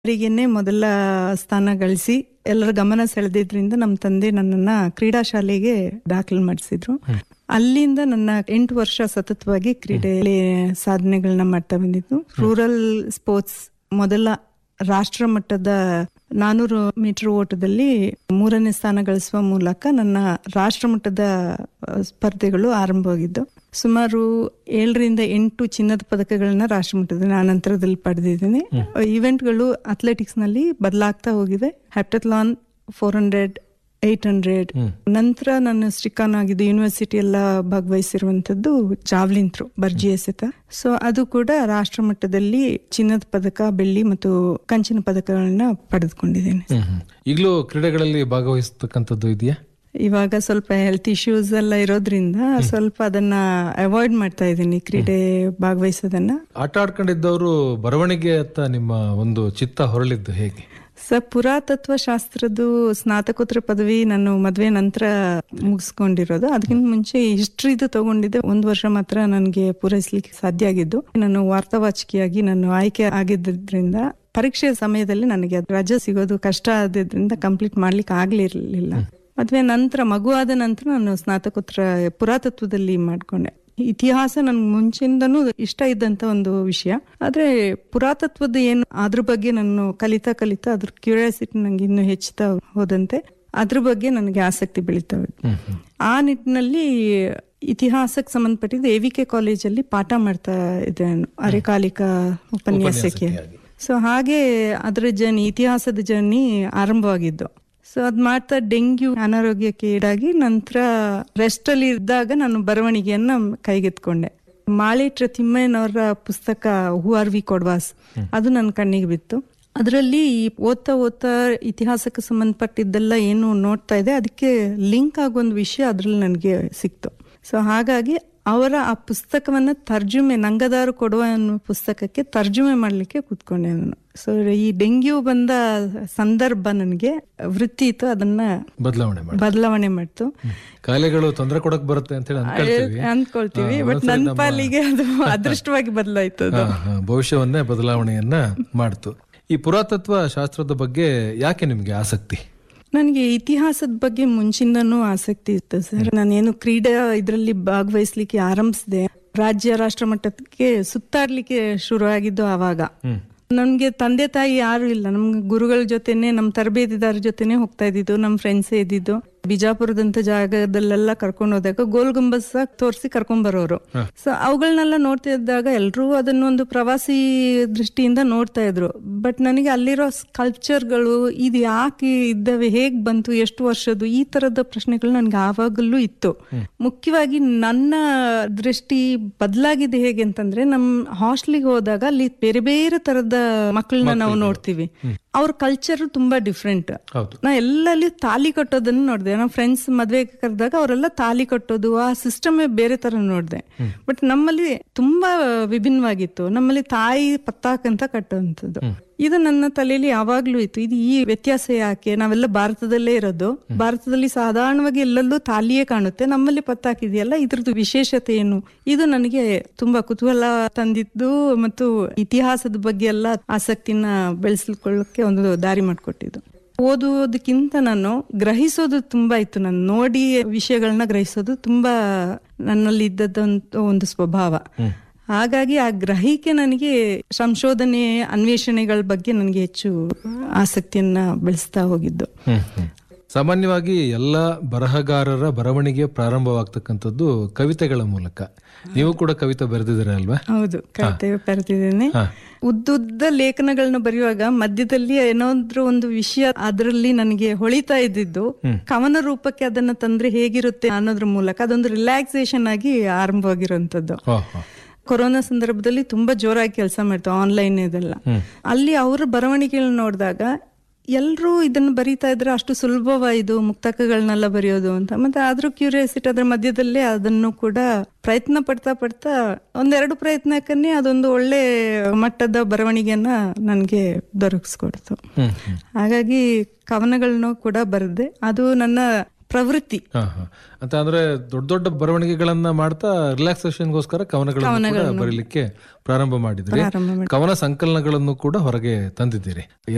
ಅವರಿಗೇನೆ ಮೊದಲ ಸ್ಥಾನ ಗಳಿಸಿ ಎಲ್ಲರ ಗಮನ ಸೆಳೆದಿದ್ರಿಂದ ನಮ್ಮ ತಂದೆ ನನ್ನನ್ನ ಕ್ರೀಡಾ ಶಾಲೆಗೆ ದಾಖಲು ಮಾಡಿಸಿದ್ರು ಅಲ್ಲಿಂದ ನನ್ನ ಎಂಟು ವರ್ಷ ಸತತವಾಗಿ ಕ್ರೀಡೆಯಲ್ಲಿ ಸಾಧನೆಗಳನ್ನ ಮಾಡ್ತಾ ಬಂದಿದ್ದು ರೂರಲ್ ಸ್ಪೋರ್ಟ್ಸ್ ಮೊದಲ ರಾಷ್ಟ್ರ ಮಟ್ಟದ ನಾನೂರು ಮೀಟರ್ ಓಟದಲ್ಲಿ ಮೂರನೇ ಸ್ಥಾನ ಗಳಿಸುವ ಮೂಲಕ ನನ್ನ ರಾಷ್ಟ್ರ ಮಟ್ಟದ ಆ, ಸ್ಪರ್ಧೆಗಳು ಆರಂಭವಾಗಿದ್ದು ಸುಮಾರು ಏಳರಿಂದ ಎಂಟು ಚಿನ್ನದ ಪದಕಗಳನ್ನ ರಾಷ್ಟ್ರ ಮಟ್ಟದ ನಂತರದಲ್ಲಿ ಪಡೆದಿದ್ದೀನಿ ಇವೆಂಟ್ಗಳು ಅಥ್ಲೆಟಿಕ್ಸ್ ನಲ್ಲಿ ಬದಲಾಗ್ತಾ ಹೋಗಿವೆ heptathlon four hundred eight hundred ನಂತರ ನಾನು ಸ್ಟಿಕಾನ್ ಆಗಿದ್ದು ಯೂನಿವರ್ಸಿಟಿ ಎಲ್ಲ ಭಾಗವಹಿಸಿರುವಂತದ್ದು ಜಾವ್ಲಿನ್ ಥ್ರೋ ಬರ್ಜಿ ಎಸೆತ ಸೊ ಅದು ಕೂಡ ರಾಷ್ಟ್ರ ಮಟ್ಟದಲ್ಲಿ ಚಿನ್ನದ ಪದಕ ಬೆಳ್ಳಿ ಮತ್ತು ಕಂಚಿನ ಪದಕಗಳನ್ನ ಪಡೆದುಕೊಂಡಿದ್ದೇನೆ ಹ್ಮ್ ಹ್ಮ್. ಈಗ್ಲೂ ಕ್ರೀಡೆಗಳಲ್ಲಿ ಭಾಗವಹಿಸ್ತಕ್ಕಂಥದ್ದು ಇದೆಯಾ ಇವಾಗ ಸ್ವಲ್ಪ ಹೆಲ್ತ್ ಇಶ್ಯೂಸ್ ಎಲ್ಲ ಇರೋದ್ರಿಂದ ಸ್ವಲ್ಪ ಅದನ್ನ ಅವಾಯ್ಡ್ ಮಾಡ್ತಾ ಇದ್ದೀನಿ ಕ್ರೀಡೆ ಭಾಗವಹಿಸೋದನ್ನ ಆಟ ಆಡ್ಕೊಂಡಿದ್ದವರು ಬರವಣಿಗೆ ಅತ್ತ ನಿಮ್ಮ ಒಂದು ಚಿತ್ತ ಹೊರಳಿದ್ದು ಹೇಗೆ ಸ ಪುರಾತತ್ವ ಶಾಸ್ತ್ರದ್ದು ಸ್ನಾತಕೋತ್ತರ ಪದವಿ ನಾನು ಮದುವೆ ನಂತರ ಮುಗಿಸ್ಕೊಂಡಿರೋದು ಅದಕ್ಕಿಂತ ಮುಂಚೆ ಹಿಸ್ಟ್ರಿದು ತಗೊಂಡಿದ್ದೆ ಒಂದು ವರ್ಷ ಮಾತ್ರ ನನಗೆ ಪೂರೈಸ್ಲಿಕ್ಕೆ ಸಾಧ್ಯ ಆಗಿದ್ದು ನಾನು ವಾರ್ತಾವಾಚಕಿಯಾಗಿ ನಾನು ಆಯ್ಕೆ ಆಗಿದ್ದರಿಂದ ಪರೀಕ್ಷೆಯ ಸಮಯದಲ್ಲಿ ನನಗೆ ಅದ್ ರಜೆ ಸಿಗೋದು ಕಷ್ಟ ಆದ್ರಿಂದ ಕಂಪ್ಲೀಟ್ ಮಾಡ್ಲಿಕ್ಕೆ ಆಗ್ಲಿರ್ಲಿಲ್ಲ ಮದುವೆ ನಂತರ ಮಗು ಆದ ನಂತರ ನಾನು ಸ್ನಾತಕೋತ್ತರ ಪುರಾತತ್ವದಲ್ಲಿ ಮಾಡ್ಕೊಂಡೆ ಇತಿಹಾಸ ನನ್ಗೆ ಮುಂಚಿಂದನೂ ಇಷ್ಟ ಇದ್ದಂತ ಒಂದು ವಿಷಯ ಆದ್ರೆ ಪುರಾತತ್ವದ ಏನು ಅದ್ರ ಬಗ್ಗೆ ನಾನು ಕಲಿತಾ ಕಲಿತಾ ಅದ್ರ ಕ್ಯೂರಿಯಾಸಿಟಿ ನಂಗೆ ಇನ್ನೂ ಹೆಚ್ಚುತ್ತಾ ಹೋದಂತೆ ಅದ್ರ ಬಗ್ಗೆ ನನಗೆ ಆಸಕ್ತಿ ಬೆಳೀತಾ ಹೋಯ್ತು ಆ ನಿಟ್ಟಿನಲ್ಲಿ ಇತಿಹಾಸಕ್ಕೆ ಸಂಬಂಧಪಟ್ಟಿದ್ದು ಎ ವಿ ಕೆ ಕಾಲೇಜಲ್ಲಿ ಪಾಠ ಮಾಡ್ತಾ ಇದ್ದೆ ನಾನು ಅರೆಕಾಲಿಕ ಉಪನ್ಯಾಸಕ್ಕೆ ಸೊ ಹಾಗೆ ಅದರ ಜರ್ನಿ ಇತಿಹಾಸದ ಜರ್ನಿ ಆರಂಭವಾಗಿದ್ದು ಸೊ ಅದ್ ಮಾಡ್ತಾ ಡೆಂಗ್ಯೂ ಅನಾರೋಗ್ಯಕ್ಕೆ ಈಡಾಗಿ ನಂತರ ರೆಸ್ಟ್ ಅಲ್ಲಿ ಇದ್ದಾಗ ನಾನು ಬರವಣಿಗೆಯನ್ನ ಕೈಗೆತ್ಕೊಂಡೆ ಮಾಳಿಟ್ರ ತಿಮ್ಮಯ್ಯನವರ ಪುಸ್ತಕ ಹೂ ಆರ್ ವಿ ಕೊಡ್ವಾಸ್ ಅದು ನನ್ನ ಕಣ್ಣಿಗೆ ಬಿತ್ತು ಅದರಲ್ಲಿ ಓದ್ತಾ ಓದ್ತಾ ಇತಿಹಾಸಕ್ಕೆ ಸಂಬಂಧಪಟ್ಟಿದ್ದೆಲ್ಲ ಏನು ನೋಡ್ತಾ ಇದೆ ಅದಕ್ಕೆ ಲಿಂಕ್ ಆಗೊಂದು ವಿಷಯ ಅದ್ರಲ್ಲಿ ನನಗೆ ಸಿಕ್ತು ಸೊ ಹಾಗಾಗಿ ಅವರ ಆ ಪುಸ್ತಕವನ್ನ ತರ್ಜುಮೆ ನಂಗದಾರು ಕೊಡುವ ಅನ್ನೋ ಪುಸ್ತಕಕ್ಕೆ ತರ್ಜುಮೆ ಮಾಡ್ಲಿಕ್ಕೆ ಕೂತ್ಕೊಂಡೆ ನಾನು ಸೊ ಈ ಡೆಂಗ್ಯೂ ಬಂದ ಸಂದರ್ಭ ನನಗೆ ವೃತ್ತಿ ಇತ್ತು ಅದನ್ನ ಬದಲಾವಣೆ ಮಾಡಿ ಬದಲಾವಣೆ ಮಾಡ್ತು ಕಾಯಿಲೆಗಳು ತೊಂದರೆ ಕೊಡಕ್ ಬರುತ್ತೆ ಅಂತ ಹೇಳಿ ಅನ್ಕೊಳ್ತೀವಿ ಅನ್ಕೊಳ್ತೀವಿ ಬಟ್ ನನ್ನ ಪಾಲಿಗೆ ಅದು ಅದೃಷ್ಟವಾಗಿ ಬದಲಾಯ್ತು ಅದು ಹಾ, ಹಾ, ಭವಿಷ್ಯವನ್ನೇ ಬದಲಾವಣೆಯನ್ನ ಮಾಡ್ತು ಈ ಪುರಾತತ್ವ ಶಾಸ್ತ್ರದ ಬಗ್ಗೆ ಯಾಕೆ ನಿಮ್ಗೆ ಆಸಕ್ತಿ ನನಗೆ ಇತಿಹಾಸದ ಬಗ್ಗೆ ಮುಂಚಿಂದನೂ ಆಸಕ್ತಿ ಇತ್ತು ಸರ್ ನಾನೇನು ಕ್ರೀಡಾ ಇದರಲ್ಲಿ ಭಾಗವಹಿಸ್ಲಿಕ್ಕೆ ಆರಂಭಿಸಿದೆ ರಾಜ್ಯ ರಾಷ್ಟ್ರ ಮಟ್ಟಕ್ಕೆ ಸುತ್ತಾಡ್ಲಿಕ್ಕೆ ಶುರು ಆಗಿದ್ದು ಆವಾಗ ನಮ್ಗೆ ತಂದೆ ತಾಯಿ ಯಾರು ಇಲ್ಲ ನಮ್ಗೆ ಗುರುಗಳ ಜೊತೆನೆ ನಮ್ ತರಬೇತಿದಾರ ಜೊತೆನೆ ಹೋಗ್ತಾ ಇದ್ದಿದ್ದು ನಮ್ ಫ್ರೆಂಡ್ಸ್ ಇದ್ದಿದ್ದು ಬಿಜಾಪುರದಂತ ಜಾಗದಲ್ಲೆಲ್ಲ ಕರ್ಕೊಂಡು ಹೋದಾಗ ಗೋಲ್ ಗುಂಬಸ್ ತೋರಿಸಿ ಕರ್ಕೊಂಡ್ ಬರೋರು ಸೊ ಅವುಗಳನ್ನೆಲ್ಲ ನೋಡ್ತಾ ಇದ್ದಾಗ ಎಲ್ರೂ ಅದನ್ನೊಂದು ಪ್ರವಾಸಿ ದೃಷ್ಟಿಯಿಂದ ನೋಡ್ತಾ ಇದ್ರು ಬಟ್ ನನಗೆ ಅಲ್ಲಿರೋ ಸ್ಕಲ್ಪ್ಚರ್ಗಳು ಇದು ಯಾಕೆ ಇದ್ದಾವೆ ಹೇಗ್ ಬಂತು ಎಷ್ಟು ವರ್ಷದ್ದು ಈ ತರದ ಪ್ರಶ್ನೆಗಳು ನನ್ಗೆ ಆವಾಗಲೂ ಇತ್ತು ಮುಖ್ಯವಾಗಿ ನನ್ನ ದೃಷ್ಟಿ ಬದಲಾಗಿದೆ ಹೇಗೆ ಅಂತಂದ್ರೆ ನಮ್ ಹಾಸ್ಟ್ಲಿಗೆ ಹೋದಾಗ ಅಲ್ಲಿ ಬೇರೆ ಬೇರೆ ತರದ ಮಕ್ಕಳನ್ನ ನಾವು ನೋಡ್ತೀವಿ ಅವ್ರ ಕಲ್ಚರ್ ತುಂಬಾ ಡಿಫ್ರೆಂಟ್ ಹೌದು ನಾ ಎಲ್ಲಲ್ಲಿ ತಾಲಿ ಕಟ್ಟೋದನ್ನ ನೋಡಿದೆ ನಮ್ಮ ಫ್ರೆಂಡ್ಸ್ ಮದ್ವೆ ಕರೆದಾಗ ಅವರೆಲ್ಲ ತಾಲಿ ಕಟ್ಟೋದು ಆ ಸಿಸ್ಟಮ್ ಬೇರೆ ತರ ನೋಡಿದೆ ಬಟ್ ನಮ್ಮಲ್ಲಿ ತುಂಬಾ ವಿಭಿನ್ನವಾಗಿತ್ತು ನಮ್ಮಲ್ಲಿ ತಾಯಿ ಪತ್ತಾಕ್ ಅಂತ ಕಟ್ಟುವಂಥದ್ದು ಇದು ನನ್ನ ತಲೆಯಲ್ಲಿ ಯಾವಾಗ್ಲೂ ಇತ್ತು ಇದು ಈ ವ್ಯತ್ಯಾಸ ಯಾಕೆ ನಾವೆಲ್ಲ ಭಾರತದಲ್ಲೇ ಇರೋದು ಭಾರತದಲ್ಲಿ ಸಾಧಾರಣವಾಗಿ ಎಲ್ಲೆಲ್ಲೂ ತಾಲಿಯೇ ಕಾಣುತ್ತೆ ನಮ್ಮಲ್ಲಿ ಪತ್ತಾಕಿದೆಯಲ್ಲ ಇದ್ರದ್ದು ವಿಶೇಷತೆ ಏನು ಇದು ನನಗೆ ತುಂಬಾ ಕುತೂಹಲ ತಂದಿದ್ದು ಮತ್ತು ಇತಿಹಾಸದ ಬಗ್ಗೆ ಎಲ್ಲ ಆಸಕ್ತಿನ ಬೆಳೆಸ್ಕೊಳ್ಳೋಕೆ ಒಂದು ದಾರಿ ಮಾಡಿಕೊಟ್ಟಿದ್ದು ಓದುವುದಕ್ಕಿಂತ ನಾನು ಗ್ರಹಿಸೋದು ತುಂಬಾ ಇತ್ತು ನಾನು ನೋಡಿ ವಿಷಯಗಳನ್ನ ಗ್ರಹಿಸೋದು ತುಂಬಾ ನನ್ನಲ್ಲಿ ಇದ್ದದ್ದಂತ ಒಂದು ಸ್ವಭಾವ ಹಾಗಾಗಿ ಆ ಗ್ರಹಿಕೆ ನನಗೆ ಸಂಶೋಧನೆ ಅನ್ವೇಷಣೆಗಳ ಬಗ್ಗೆ ನನಗೆ ಹೆಚ್ಚು ಆಸಕ್ತಿಯನ್ನ ಬೆಳೆಸ್ತಾ ಹೋಗಿದ್ದು ಹ್ಮ್, ಹ್ಮ್. ಸಾಮಾನ್ಯವಾಗಿ ಎಲ್ಲ ಬರಹಗಾರರ ಬರವಣಿಗೆ ಪ್ರಾರಂಭವಾಗ್ತಕ್ಕಂಥದ್ದು ಕವಿತೆಗಳ ಮೂಲಕ ನೀವು ಕೂಡ ಕವಿತೆ ಬರೆದಿದ್ದೀರಾ ಅಲ್ವಾ ಹೌದು ಕವಿತೆ ಬರೆದಿದ್ದೇನೆ ಹಾ. ಉದ್ದುದ್ದ ಲೇಖನಗಳನ್ನ ಬರೆಯುವಾಗ ಮಧ್ಯದಲ್ಲಿ ಏನಾದ್ರೂ ಒಂದು ವಿಷಯ ಅದರಲ್ಲಿ ನನಗೆ ಹೊಳಿತಾ ಇದ್ದಿದ್ದು ಕವನ ರೂಪಕ್ಕೆ ಅದನ್ನ ತಂದ್ರೆ ಹೇಗಿರುತ್ತೆ ಅನ್ನೋದ್ರ ಮೂಲಕ ಅದೊಂದು ರಿಲ್ಯಾಕ್ಸೇಷನ್ ಆಗಿ ಆರಂಭವಾಗಿರುವಂತದ್ದು ಹೋ, ಹೋ. ಕೊರೋನಾ ಸಂದರ್ಭದಲ್ಲಿ ತುಂಬಾ ಜೋರಾಗಿ ಕೆಲಸ ಮಾಡ್ತಾವ ಆನ್ಲೈನ್ ಇದೆಲ್ಲ ಅಲ್ಲಿ ಅವರ ಬರವಣಿಗೆಗಳನ್ನ ನೋಡಿದಾಗ ಎಲ್ರೂ ಇದನ್ನ ಬರೀತಾ ಇದ್ರೆ ಅಷ್ಟು ಸುಲಭವ ಇದು ಮುಕ್ತಕಗಳನ್ನೆಲ್ಲ ಬರೆಯೋದು ಅಂತ ಮತ್ತೆ ಆದ್ರೂ ಕ್ಯೂರಿಯಾಸಿಟಿ ಅದ್ರ ಮಧ್ಯದಲ್ಲೇ ಅದನ್ನು ಕೂಡ ಪ್ರಯತ್ನ ಪಡ್ತಾ ಪಡ್ತಾ ಒಂದೆರಡು ಪ್ರಯತ್ನಕ್ಕನ್ನೇ ಅದೊಂದು ಒಳ್ಳೆ ಮಟ್ಟದ ಬರವಣಿಗೆಯನ್ನ ನನ್ಗೆ ದೊರಕಿಸ್ಕೊಡ್ತು ಹ್ಮ್, ಹ್ಮ್. ಹಾಗಾಗಿ ಕವನಗಳನ್ನು ಕೂಡ ಬರೆದೆ ಅದು ನನ್ನ ಪ್ರವೃತ್ತಿ ಹಾ, ಹಾ. ಅಂತ ಅಂದ್ರೆ ದೊಡ್ಡ ದೊಡ್ಡ ಬರವಣಿಗೆಗಳನ್ನ ಮಾಡ್ತಾ ರಿಲ್ಯಾಕ್ಸೇಷನ್ಗೋಸ್ಕರ ಕವನಗಳನ್ನು ಕೂಡ ಬರೀಲಿಕ್ಕೆ ಪ್ರಾರಂಭ ಮಾಡಿದ್ರಿ ಪ್ರಾರಂಭ ಕವನ ಸಂಕಲನಗಳನ್ನು ಕೂಡ ಹೊರಗೆ ತಂದಿದ್ದೀರಿ